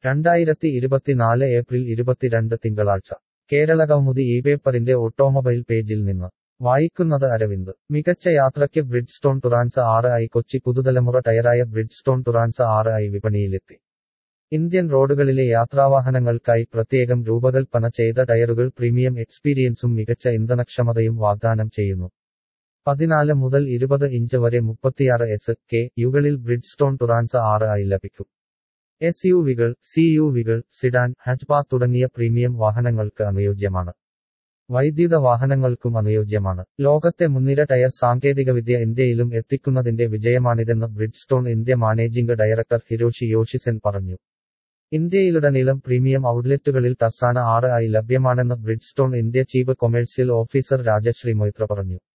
രണ്ടായിരത്തി ഇരുപത്തിനാല് ഏപ്രിൽ ഇരുപത്തിരണ്ട് തിങ്കളാഴ്ച കേരള കൗമുദി ഈ പേപ്പറിന്റെ ഓട്ടോമൊബൈൽ പേജിൽ നിന്ന് വായിക്കുന്നത് അരവിന്ദ് മികച്ച യാത്രയ്ക്ക് ബ്രിഡ്സ്റ്റോൺ ടുറാൻസ ആറ് ഐ കൊച്ചി പുതുതലമുറ ടയറായ ബ്രിഡ്സ്റ്റോൺ ടുറാൻസ ആറ് ഐ വിപണിയിലെത്തി ഇന്ത്യൻ റോഡുകളിലെ യാത്രാവാഹനങ്ങൾക്കായി പ്രത്യേകം രൂപകൽപ്പന ചെയ്ത ടയറുകൾ പ്രീമിയം എക്സ്പീരിയൻസും മികച്ച ഇന്ധനക്ഷമതയും വാഗ്ദാനം ചെയ്യുന്നു പതിനാല് മുതൽ ഇരുപത് ഇഞ്ച് വരെ മുപ്പത്തിയാറ് എസ് കെ യുകളിൽ ബ്രിഡ്സ്റ്റോൺ ടുറാൻസ ആറ് ഐ ലഭിക്കും എസ് യു വികൾ സി യു വികൾ സിഡാൻ ഹാച്ച്ബാക്ക് തുടങ്ങിയ പ്രീമിയം വാഹനങ്ങൾക്ക് അനുയോജ്യമാണ് വൈദ്യുത വാഹനങ്ങൾക്കും അനുയോജ്യമാണ് ലോകത്തെ മുൻനിര ടയർ സാങ്കേതികവിദ്യ ഇന്ത്യയിലും എത്തിക്കുന്നതിന്റെ വിജയമാണിതെന്ന് Bridgestone India managing director Hiroshi Yoshizane പറഞ്ഞു ഇന്ത്യയിലുടനീളം പ്രീമിയം ഔട്ട്ലെറ്റുകളിൽ ടർസാന ആറ് ആയി ലഭ്യമാണെന്ന് Bridgestone India chief commercial officer Rajashree Moitra പറഞ്ഞു